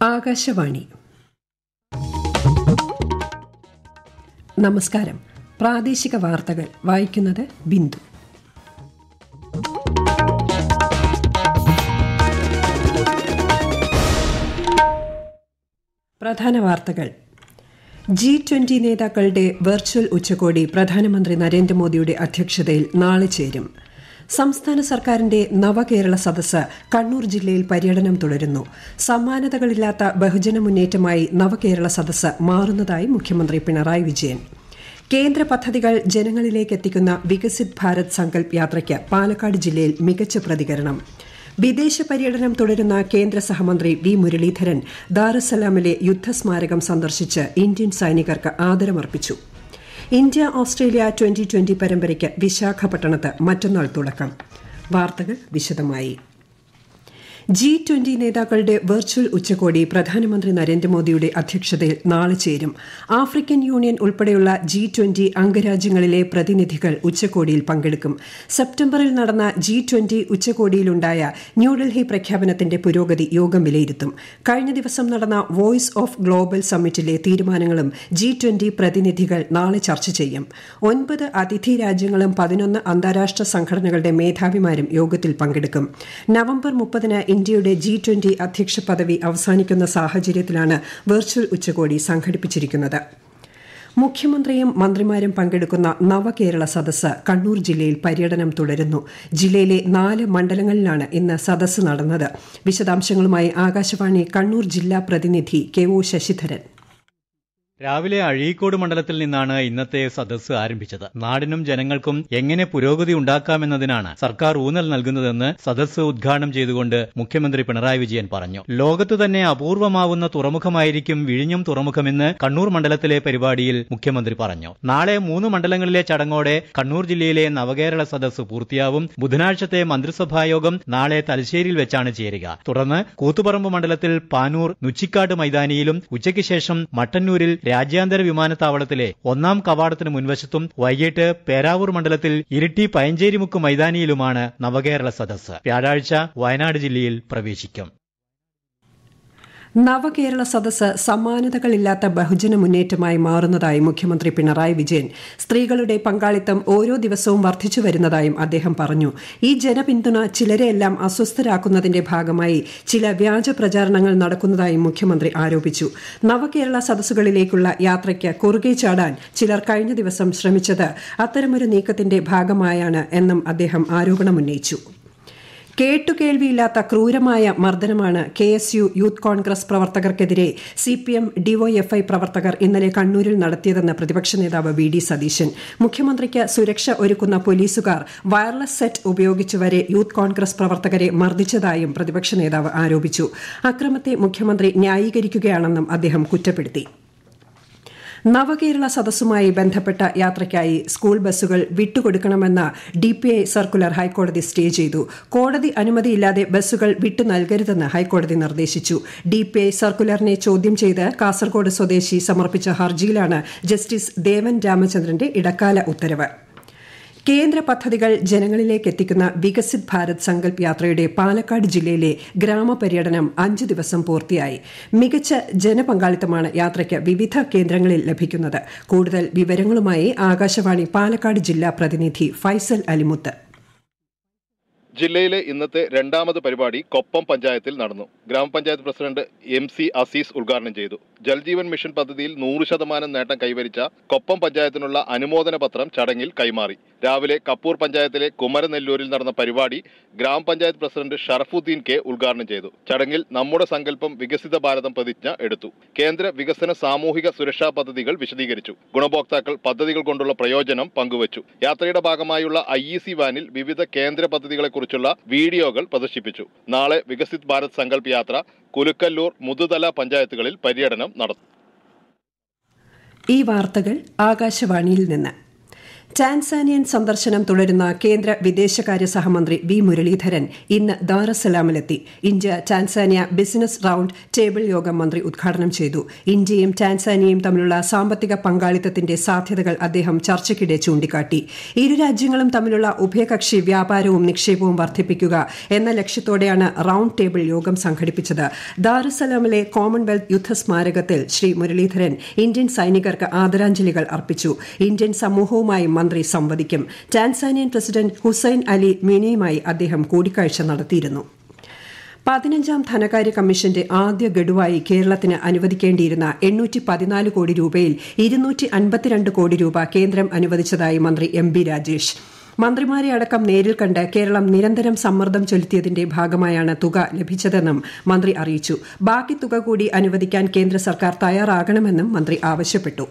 ആകാശവാണി നമസ്കാരം പ്രാദേശിക വാർത്തകൾ വായിക്കുന്നത് ബിന്ദു പ്രധാന വാർത്തകൾ ജി ട്വന്റി നേതാക്കളുടെ വെർച്വൽ ഉച്ചകോടി പ്രധാനമന്ത്രി നരേന്ദ്രമോദിയുടെ അധ്യക്ഷതയിൽ നാളെ ചേരും സംസ്ഥാന സർക്കാരിന്റെ നവകേരള സദസ്സ് കണ്ണൂർ ജില്ലയിൽ പര്യടനം തുടരുന്നു സമാനതകളില്ലാത്ത ബഹുജന മുന്നേറ്റമായി നവകേരള സദസ്സ് മാറുന്നതായി മുഖ്യമന്ത്രി പിണറായി വിജയൻ കേന്ദ്ര പദ്ധതികൾ ജനങ്ങളിലേക്ക് എത്തിക്കുന്ന വികസിത് ഭാരത് സങ്കൽപ് യാത്രയ്ക്ക് പാലക്കാട് ജില്ലയിൽ മികച്ച പ്രതികരണം വിദേശ പര്യടനം തുടരുന്ന കേന്ദ്ര സഹമന്ത്രി വി മുരളീധരൻ ദാറസലാമിലെ യുദ്ധസ്മാരകം സന്ദർശിച്ച് ഇന്ത്യൻ സൈനികർക്ക് ആദരമർപ്പിച്ചു ഇന്ത്യ ഓസ്ട്രേലിയ ട്വന്റി ട്വന്റി പരമ്പരയ്ക്ക് വിശാഖപട്ടണത്ത് മറ്റന്നാൾ തുടക്കം വാർത്തകൾ വിശദമായി ജി ട്വന്റി നേതാക്കളുടെ വെർച്വൽ ഉച്ചകോടി പ്രധാനമന്ത്രി നരേന്ദ്രമോദിയുടെ അധ്യക്ഷതയിൽ നാളെ ചേരും ആഫ്രിക്കൻ യൂണിയൻ ഉൾപ്പെടെയുള്ള ജി ട്വന്റി അംഗരാജ്യങ്ങളിലെ പ്രതിനിധികൾ ഉച്ചകോടിയിൽ പങ്കെടുക്കും സെപ്റ്റംബറിൽ നടന്ന ജി ട്വന്റി ഉച്ചകോടിയിലുണ്ടായ ന്യൂഡൽഹി പ്രഖ്യാപനത്തിന്റെ പുരോഗതി യോഗം വിലയിരുത്തും കഴിഞ്ഞ ദിവസം നടന്ന വോയിസ് ഓഫ് ഗ്ലോബൽ സമ്മിറ്റിലെ തീരുമാനങ്ങളും ജി ട്വന്റി പ്രതിനിധികൾ നാളെ ചർച്ച ചെയ്യും ഒൻപത് അതിഥി രാജ്യങ്ങളും പതിനൊന്ന് അന്താരാഷ്ട്ര സംഘടനകളുടെ മേധാവിമാരും യോഗത്തിൽ പങ്കെടുക്കും നവംബർ മുപ്പതിന് ഇന്ത്യയുടെ ജി ട്വന്റി അധ്യക്ഷ പദവി അവസാനിക്കുന്ന സാഹചര്യത്തിലാണ് വെർച്വൽ ഉച്ചകോടി സംഘടിപ്പിച്ചിരിക്കുന്നത് മുഖ്യമന്ത്രിയും മന്ത്രിമാരും പങ്കെടുക്കുന്ന നവകേരള സദസ്സ് കണ്ണൂർ ജില്ലയിൽ പര്യടനം തുടരുന്നു ജില്ലയിലെ നാല് മണ്ഡലങ്ങളിലാണ് ഇന്ന് സദസ്സ് നടന്നത് വിശദാംശങ്ങളുമായി ആകാശവാണി കണ്ണൂർ ജില്ലാ പ്രതിനിധി കെ ഒ ശശിധരൻ രാവിലെ അഴീക്കോട് മണ്ഡലത്തിൽ നിന്നാണ് ഇന്നത്തെ സദസ്സ് ആരംഭിച്ചത് നാടിനും ജനങ്ങൾക്കും എങ്ങനെ പുരോഗതി ഉണ്ടാക്കാമെന്നതിനാണ് സർക്കാർ ഊന്നൽ നൽകുന്നതെന്ന് സദസ്സ് ഉദ്ഘാടനം ചെയ്തുകൊണ്ട് മുഖ്യമന്ത്രി പിണറായി വിജയൻ പറഞ്ഞു ലോകത്ത് തന്നെ അപൂർവമാവുന്ന തുറമുഖമായിരിക്കും വിഴിഞ്ഞം തുറമുഖമെന്ന് കണ്ണൂർ മണ്ഡലത്തിലെ പരിപാടിയിൽ മുഖ്യമന്ത്രി പറഞ്ഞു നാളെ മൂന്ന് മണ്ഡലങ്ങളിലെ ചടങ്ങോടെ കണ്ണൂർ ജില്ലയിലെ നവകേരള സദസ്സ് പൂർത്തിയാവും ബുധനാഴ്ചത്തെ മന്ത്രിസഭായോഗം നാളെ തലശ്ശേരിയിൽ വെച്ചാണ് ചേരുക തുടർന്ന് കൂത്തുപറമ്പ് മണ്ഡലത്തിൽ പാനൂർ നുച്ചിക്കാട് മൈതാനിയിലും ഉച്ചയ്ക്ക് ശേഷം മട്ടന്നൂരിൽ രാജ്യാന്തര വിമാനത്താവളത്തിലെ ഒന്നാം കവാടത്തിന് മുൻവശത്തും വൈകിട്ട് പേരാവൂർ മണ്ഡലത്തിൽ ഇരിട്ടി പയഞ്ചേരിമുക്ക് മൈതാനിയിലുമാണ് നവകേരള സദസ്സ് വ്യാഴാഴ്ച വയനാട് ജില്ലയിൽ പ്രവേശിക്കും നവകേരള സദസ്സ് സമാനതകളില്ലാത്ത ബഹുജന മുന്നേറ്റമായി മാറുന്നതായി മുഖ്യമന്ത്രി പിണറായി വിജയൻ സ്ത്രീകളുടെ പങ്കാളിത്തം ഓരോ ദിവസവും വർദ്ധിച്ചു വരുന്നതായും അദ്ദേഹം പറഞ്ഞു ഈ ജനപിന്തുണ ചിലരെയെല്ലാം അസ്വസ്ഥരാക്കുന്നതിന്റെ ഭാഗമായി ചില വ്യാജ പ്രചാരണങ്ങൾ നടക്കുന്നതായും മുഖ്യമന്ത്രി ആരോപിച്ചു നവകേരള സദസ്സുകളിലേക്കുള്ള യാത്രയ്ക്ക് കുറുകെ ചാടാൻ ചിലർ കഴിഞ്ഞ ദിവസം ശ്രമിച്ചത് അത്തരമൊരു നീക്കത്തിന്റെ ഭാഗമായാണ് എന്നും അദ്ദേഹം ആരോപണമുന്നയിച്ചു കേട്ടുകേൾവിയില്ലാത്ത ക്രൂരമായ മർദ്ദനമാണ് K S U youth Congress പ്രവർത്തകർക്കെതിരെ സി പി എം ഡിവൈഎഫ്ഐ പ്രവർത്തകർ ഇന്നലെ കണ്ണൂരിൽ നടത്തിയതെന്ന് പ്രതിപക്ഷ നേതാവ് വി ഡി സതീശൻ മുഖ്യമന്ത്രിക്ക് സുരക്ഷ ഒരുക്കുന്ന പോലീസുകാർ വയർലെസ് സെറ്റ് ഉപയോഗിച്ച് വരെ യൂത്ത് കോൺഗ്രസ് പ്രവർത്തകരെ മർദ്ദിച്ചതായും പ്രതിപക്ഷ നേതാവ് ആരോപിച്ചു അക്രമത്തെ മുഖ്യമന്ത്രി ന്യായീകരിക്കുകയാണെന്നും അദ്ദേഹം കുറ്റപ്പെടുത്തി നവകേരള സദസ്സുമായി ബന്ധപ്പെട്ട യാത്രയ്ക്കായി സ്കൂൾ ബസ്സുകൾ വിട്ടുകൊടുക്കണമെന്ന ഡിപിഐ സർക്കുലർ ഹൈക്കോടതി സ്റ്റേ ചെയ്തു കോടതി അനുമതിയില്ലാതെ ബസ്സുകൾ വിട്ടു നൽകരുതെന്ന് ഹൈക്കോടതി നിർദ്ദേശിച്ചു ഡിപിഐ സർക്കുലറിനെ ചോദ്യം ചെയ്ത് കാസർഗോഡ് സ്വദേശി സമർപ്പിച്ച ഹർജിയിലാണ് ജസ്റ്റിസ് ദേവൻ രാമചന്ദ്രന്റെ ഇടക്കാല ഉത്തരവ് കേന്ദ്ര പദ്ധതികൾ ജനങ്ങളിലേക്ക് എത്തിക്കുന്ന വികസിത് ഭാരത് സങ്കൽപ് യാത്രയുടെ പാലക്കാട് ജില്ലയിലെ ഗ്രാമപര്യടനം അഞ്ച് ദിവസം പൂർത്തിയായി മികച്ച ജനപങ്കാളിത്തമാണ് യാത്രയ്ക്ക് വിവിധ കേന്ദ്രങ്ങളിൽ ലഭിക്കുന്നത് കൂടുതൽ വിവരങ്ങളുമായി ആകാശവാണി പാലക്കാട് ജില്ലാ പ്രതിനിധി ഫൈസൽ അലിമുത്ത് ജില്ലയിലെ ഇന്നത്തെ രണ്ടാമത് പരിപാടി കൊപ്പം പഞ്ചായത്തിൽ നടന്നു ഗ്രാമപഞ്ചായത്ത് പ്രസിഡന്റ് എം സി അസീസ് ഉദ്ഘാടനം ചെയ്തു ജൽജീവൻ മിഷൻ പദ്ധതിയിൽ നൂറ് ശതമാനം നേട്ടം കൈവരിച്ച കൊപ്പം പഞ്ചായത്തിനുള്ള അനുമോദന പത്രം ചടങ്ങിൽ കൈമാറി രാവിലെ കപ്പൂർ പഞ്ചായത്തിലെ കുമരനെല്ലൂരിൽ നടന്ന പരിപാടി ഗ്രാമപഞ്ചായത്ത് പ്രസിഡന്റ് ഷറഫുദ്ദീൻ കെ ഉദ്ഘാടനം ചെയ്തു ചടങ്ങിൽ നമ്മുടെ സങ്കല്പം വികസിത ഭാരതം പ്രതിജ്ഞ എടുത്തു കേന്ദ്ര വികസന സാമൂഹിക സുരക്ഷാ പദ്ധതികൾ വിശദീകരിച്ചു ഗുണഭോക്താക്കൾ പദ്ധതികൾ കൊണ്ടുള്ള പ്രയോജനം പങ്കുവച്ചു യാത്രയുടെ ഭാഗമായുള്ള ഐ ഇ സി വാനിൽ വിവിധ കേന്ദ്ര പദ്ധതികളെക്കുറിച്ചുള്ള വീഡിയോകൾ പ്രദർശിപ്പിച്ചു നാളെ വികസിത് ഭാരത് സങ്കല്പ് യാത്ര കുലുക്കല്ലൂർ മുതുതല പഞ്ചായത്തുകളിൽ പര്യടനം നടത്തും ഈ വാർത്തകൾ ആകാശവാണിയിൽ നിന്ന് ടാൻസാനിയൻ സന്ദർശനം തുടരുന്ന കേന്ദ്ര വിദേശകാര്യ സഹമന്ത്രി വി മുരളീധരൻ ഇന്ന് ദാറസലാമിലെത്തി India Tanzania business round table യോഗം മന്ത്രി ഉദ്ഘാടനം ചെയ്തു ഇന്ത്യയും ടാൻസാനിയയും തമ്മിലുള്ള സാമ്പത്തിക പങ്കാളിത്തത്തിന്റെ സാധ്യതകൾ അദ്ദേഹം ചർച്ചയ്ക്കിടെ ചൂണ്ടിക്കാട്ടി ഇരു രാജ്യങ്ങളും തമ്മിലുള്ള ഉഭയകക്ഷി വ്യാപാരവും നിക്ഷേപവും വർദ്ധിപ്പിക്കുക എന്ന ലക്ഷ്യത്തോടെയാണ് റൌണ്ട് ടേബിൾ യോഗം സംഘടിപ്പിച്ചത് ദാറുസലാമിലെ കോമൺവെൽത്ത് യുദ്ധസ്മാരകത്തിൽ ശ്രീ മുരളീധരൻ ഇന്ത്യൻ സൈനികർക്ക് ആദരാഞ്ജലികൾ അർപ്പിച്ചു ഇന്ത്യൻ സമൂഹവുമായി മന്ത്രി സംവദിക്കും ടാൻസാനിയൻ പ്രസിഡന്റ് ഹുസൈൻ അലി മിനിയുമായി അദ്ദേഹം കൂടിക്കാഴ്ച നടത്തിയിരുന്നു പതിനഞ്ചാം ധനകാര്യ കമ്മീഷന്റെ ആദ്യ ഗഡുവായി കേരളത്തിന് അനുവദിക്കേണ്ടിയിരുന്ന എണ്ണൂറ്റി പതിനാല് കോടി രൂപയിൽ ഇരുന്നൂറ്റി അൻപത്തിരണ്ട് കോടി രൂപ കേന്ദ്രം അനുവദിച്ചതായി മന്ത്രി എം ബി രാജേഷ് മന്ത്രിമാരെ അടക്കം നേരിൽ കണ്ട് കേരളം നിരന്തരം സമ്മർദ്ദം ചെലുത്തിയതിന്റെ ഭാഗമായാണ് തുക ലഭിച്ചതെന്നും മന്ത്രി അറിയിച്ചു ബാക്കി തുക കൂടി അനുവദിക്കാൻ കേന്ദ്ര സർക്കാർ തയ്യാറാകണമെന്നും മന്ത്രി ആവശ്യപ്പെട്ടു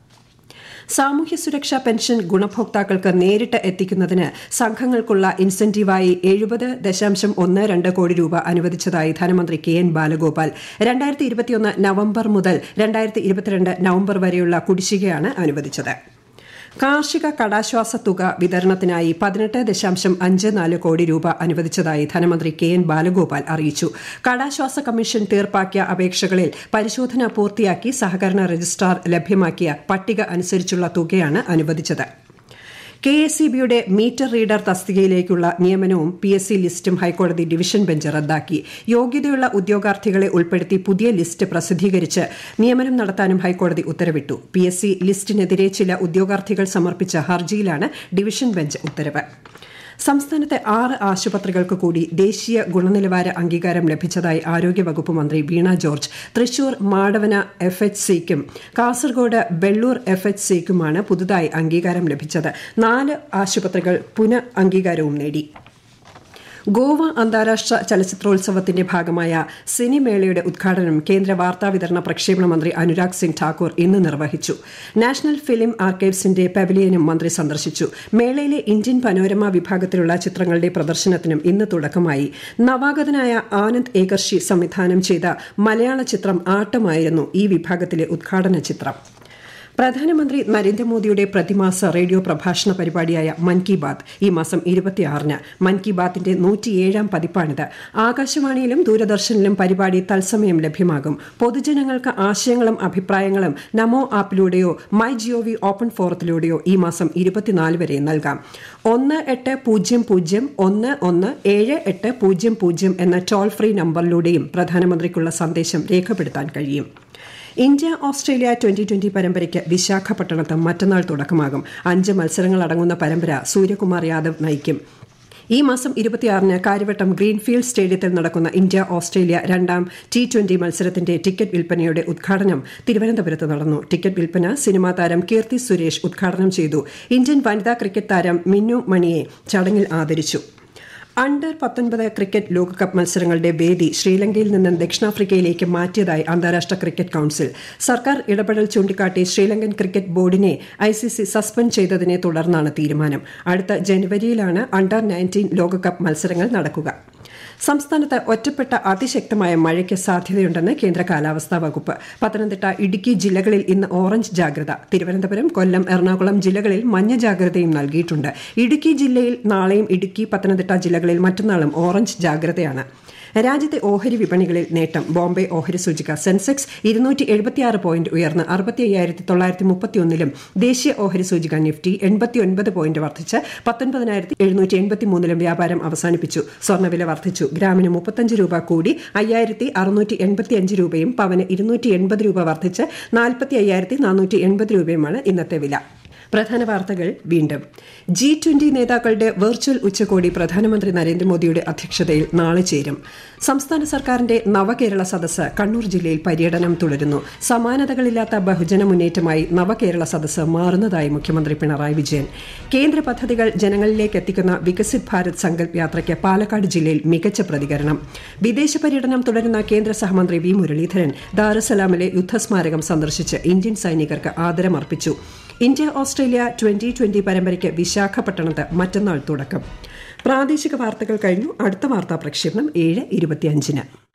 സാമൂഹ്യ സുരക്ഷാ പെൻഷൻ ഗുണഭോക്താക്കൾക്ക് നേരിട്ട് എത്തിക്കുന്നതിന് സംഘങ്ങൾക്കുള്ള ഇൻസെന്റീവായി എഴുപത് ദശാംശം ഒന്ന് രണ്ട് കോടി രൂപ അനുവദിച്ചതായി ധനമന്ത്രി കെ എൻ ബാലഗോപാൽ രണ്ടായിരത്തി ഇരുപത്തിയൊന്ന് നവംബർ മുതൽ രണ്ടായിരത്തി ഇരുപത്തിരണ്ട് നവംബർ വരെയുള്ള കുടിശ്ശികയാണ് അനുവദിച്ചത് കാർഷിക കടാശ്വാസ തുക വിതരണത്തിനായി പതിനെട്ട് ദശാംശം അഞ്ച് നാല് കോടി രൂപ അനുവദിച്ചതായി ധനമന്ത്രി കെ എൻ ബാലഗോപാൽ അറിയിച്ചു കടാശ്വാസ കമ്മീഷൻ തീർപ്പാക്കിയ അപേക്ഷകളിൽ പരിശോധന പൂർത്തിയാക്കി സഹകരണ രജിസ്ട്രാർ ലഭ്യമാക്കിയ പട്ടിക അനുസരിച്ചുള്ള തുകയാണ് അനുവദിച്ചത് കെ എസ് ഇ ബിയുടെ മീറ്റർ റീഡർ തസ്തികയിലേക്കുള്ള നിയമനവും പി എസ് സി ലിസ്റ്റും ഹൈക്കോടതി ഡിവിഷൻ ബെഞ്ച് റദ്ദാക്കി യോഗ്യതയുള്ള ഉദ്യോഗാർത്ഥികളെ ഉൾപ്പെടുത്തി പുതിയ ലിസ്റ്റ് പ്രസിദ്ധീകരിച്ച് നിയമനം നടത്താനും ഹൈക്കോടതി ഉത്തരവിട്ടു പി എസ് സി ലിസ്റ്റിനെതിരെ ചില ഉദ്യോഗാർത്ഥികൾ സമർപ്പിച്ച ഹർജിയിലാണ് ഡിവിഷൻ ബെഞ്ച് ഉത്തരവ് സംസ്ഥാനത്തെ ആറ് ആശുപത്രികൾക്ക് കൂടി ദേശീയ ഗുണനിലവാര അംഗീകാരം ലഭിച്ചതായി ആരോഗ്യവകുപ്പ് മന്ത്രി വീണ ജോർജ് തൃശൂർ മാടവന എഫ് എച്ച് സിക്കും കാസർഗോഡ് വെള്ളൂർ എഫ് എച്ച് സിക്കുമാണ് പുതുതായി അംഗീകാരം ലഭിച്ചത് നാല് ആശുപത്രികൾ പുനഃ അംഗീകാരവും നേടി ഗോവ അന്താരാഷ്ട്ര ചലച്ചിത്രോത്സവത്തിന്റെ ഭാഗമായ സിനിമേളയുടെ ഉദ്ഘാടനം കേന്ദ്ര വാർത്താവിതരണ പ്രക്ഷേപണ മന്ത്രി അനുരാഗ് സിംഗ് ഠാക്കൂർ ഇന്ന് നിർവഹിച്ചു നാഷണൽ ഫിലിം ആർക്കൈവ്സിന്റെ പവലിയനും മന്ത്രി സന്ദർശിച്ചു മേളയിലെ ഇന്ത്യൻ പനോരമ വിഭാഗത്തിലുള്ള ചിത്രങ്ങളുടെ പ്രദർശനത്തിനും ഇന്ന് തുടക്കമായി നവാഗതനായ ആനന്ദ് ഏകർഷി സംവിധാനം ചെയ്ത മലയാള ചിത്രം ആട്ടമായിരുന്നു ഈ വിഭാഗത്തിലെ ഉദ്ഘാടന ചിത്രം പ്രധാനമന്ത്രി നരേന്ദ്രമോദിയുടെ പ്രതിമാസ റേഡിയോ പ്രഭാഷണ പരിപാടിയായ മൻ കി ബാത് ഈ മാസം ഇരുപത്തിയാറിന് മൻ കി ബാത്തിന്റെ നൂറ്റിയേഴാം പതിപ്പാണിത് ആകാശവാണിയിലും ദൂരദർശനിലും പരിപാടി തത്സമയം ലഭ്യമാകും പൊതുജനങ്ങൾക്ക് ആശയങ്ങളും അഭിപ്രായങ്ങളും നമോ ആപ്പിലൂടെയോ മൈ ജിഒവി ഓപ്പൺ ഫോറത്തിലൂടെയോ ഈ മാസം ഇരുപത്തിനാല് വരെ നൽകാം ഒന്ന് എട്ട് പൂജ്യം പൂജ്യം ഒന്ന് ഒന്ന് ഏഴ് എട്ട് പൂജ്യം പൂജ്യം എന്ന ടോൾ ഫ്രീ നമ്പറിലൂടെയും പ്രധാനമന്ത്രിക്കുള്ള സന്ദേശം രേഖപ്പെടുത്താൻ കഴിയും ഇന്ത്യ ഓസ്ട്രേലിയ ട്വന്റി ട്വന്റി പരമ്പരയ്ക്ക് വിശാഖപട്ടണത്ത് മറ്റന്നാൾ തുടക്കമാകും അഞ്ച് മത്സരങ്ങൾ അടങ്ങുന്ന പരമ്പര സൂര്യകുമാർ യാദവ് നയിക്കും ഈ മാസം ഇരുപത്തിയാറിന് കാര്യവട്ടം ഗ്രീൻഫീൽഡ് സ്റ്റേഡിയത്തിൽ നടക്കുന്ന ഇന്ത്യ ഓസ്ട്രേലിയ രണ്ടാം ടി ട്വന്റി മത്സരത്തിന്റെ ടിക്കറ്റ് വിൽപ്പനയുടെ ഉദ്ഘാടനം തിരുവനന്തപുരത്ത് നടന്നു ടിക്കറ്റ് വിൽപ്പന സിനിമാ താരം കീർത്തി സുരേഷ് ഉദ്ഘാടനം ചെയ്തു ഇന്ത്യൻ വനിതാ ക്രിക്കറ്റ് താരം മിന്നു മണിയെ ചടങ്ങിൽ ആദരിച്ചു അണ്ടർ പത്തൊൻപത് ക്രിക്കറ്റ് ലോകകപ്പ് മത്സരങ്ങളുടെ വേദി ശ്രീലങ്കയിൽ നിന്ന് ദക്ഷിണാഫ്രിക്കയിലേക്ക് മാറ്റിയതായി അന്താരാഷ്ട്ര ക്രിക്കറ്റ് കൌൺസിൽ സർക്കാർ ഇടപെടൽ ചൂണ്ടിക്കാട്ടി ശ്രീലങ്കൻ ക്രിക്കറ്റ് ബോർഡിനെ ഐസിസി സസ്പെൻഡ് ചെയ്തതിനെ തുടർന്നാണ് തീരുമാനം അടുത്ത ജനുവരിയിലാണ് അണ്ടർ നയൻറ്റീൻ ലോകകപ്പ് മത്സരങ്ങൾ നടക്കുക സംസ്ഥാനത്ത് ഒറ്റപ്പെട്ട അതിശക്തമായ മഴയ്ക്ക് സാധ്യതയുണ്ടെന്ന് കേന്ദ്ര കാലാവസ്ഥാ വകുപ്പ് പത്തനംതിട്ട ഇടുക്കി ജില്ലകളിൽ ഇന്ന് ഓറഞ്ച് ജാഗ്രത തിരുവനന്തപുരം കൊല്ലം എറണാകുളം ജില്ലകളിൽ മഞ്ഞ ജാഗ്രതയും നൽകിയിട്ടുണ്ട് ഇടുക്കി ജില്ലയിൽ നാളെയും ഇടുക്കി പത്തനംതിട്ട ജില്ലകളിൽ മറ്റന്നാളും ഓറഞ്ച് ജാഗ്രതയാണ് രാജ്യത്തെ ഓഹരി വിപണികളിൽ നേട്ടം ബോംബെ ഓഹരി സൂചിക സെൻസെക്സ് ഇരുന്നൂറ്റി എഴുപത്തിയാറ് പോയിന്റ് ഉയർന്ന് അറുപത്തി അയ്യായിരത്തി തൊള്ളായിരത്തി മുപ്പത്തിയൊന്നിലും ദേശീയ ഓഹരി സൂചിക നിഫ്റ്റി എൺപത്തിയൊൻപത് പോയിന്റ് വർദ്ധിച്ച് പത്തൊൻപതിനായിരത്തി എഴുന്നൂറ്റി എൺപത്തിമൂന്നിലും വ്യാപാരം അവസാനിപ്പിച്ചു സ്വർണ്ണവില വർദ്ധിച്ചു ഗ്രാമിന് മുപ്പത്തഞ്ച് രൂപ കൂടി അയ്യായിരത്തി അറുന്നൂറ്റി എൺപത്തിയഞ്ച് രൂപയും പവന് ഇരുന്നൂറ്റി എൺപത് രൂപ വർദ്ധിച്ച് നാൽപ്പത്തി അയ്യായിരത്തി നാനൂറ്റി എൺപത് രൂപയുമാണ് ഇന്നത്തെ വില പ്രധാന വാർത്തകൾ വീണ്ടും ജി ട്വന്റി നേതാക്കളുടെ വെർച്വൽ ഉച്ചകോടി പ്രധാനമന്ത്രി നരേന്ദ്രമോദിയുടെ അധ്യക്ഷതയിൽ നാളെ ചേരും സംസ്ഥാന സർക്കാരിന്റെ നവകേരള സദസ്സ് കണ്ണൂർ ജില്ലയിൽ പര്യടനം തുടരുന്നു സമാനതകളില്ലാത്ത ബഹുജന മുന്നേറ്റമായി നവകേരള സദസ്സ് മാറുന്നതായി മുഖ്യമന്ത്രി പിണറായി വിജയൻ കേന്ദ്ര പദ്ധതികൾ ജനങ്ങളിലേക്ക് എത്തിക്കുന്ന വികസിത് ഭാരത് സങ്കല്പ് യാത്രയ്ക്ക് പാലക്കാട് ജില്ലയിൽ മികച്ച പ്രതികരണം വിദേശ പര്യടനം തുടരുന്ന കേന്ദ്ര സഹമന്ത്രി വി മുരളീധരൻ ദാറുസലാമിലെ യുദ്ധസ്മാരകം സന്ദർശിച്ച് ഇന്ത്യൻ സൈനികർക്ക് ആദരമർപ്പിച്ചു ഇന്ത്യ ഓസ്ട്രേലിയ ട്വന്റി ട്വന്റി പരമ്പരയ്ക്ക് വിശാഖപട്ടണത്ത് മറ്റന്നാൾ തുടക്കം പ്രാദേശിക വാർത്തകൾ കഴിഞ്ഞു അടുത്ത വാർത്താ പ്രക്ഷേപണം ഏഴ് ഇരുപത്തിയഞ്ചിന്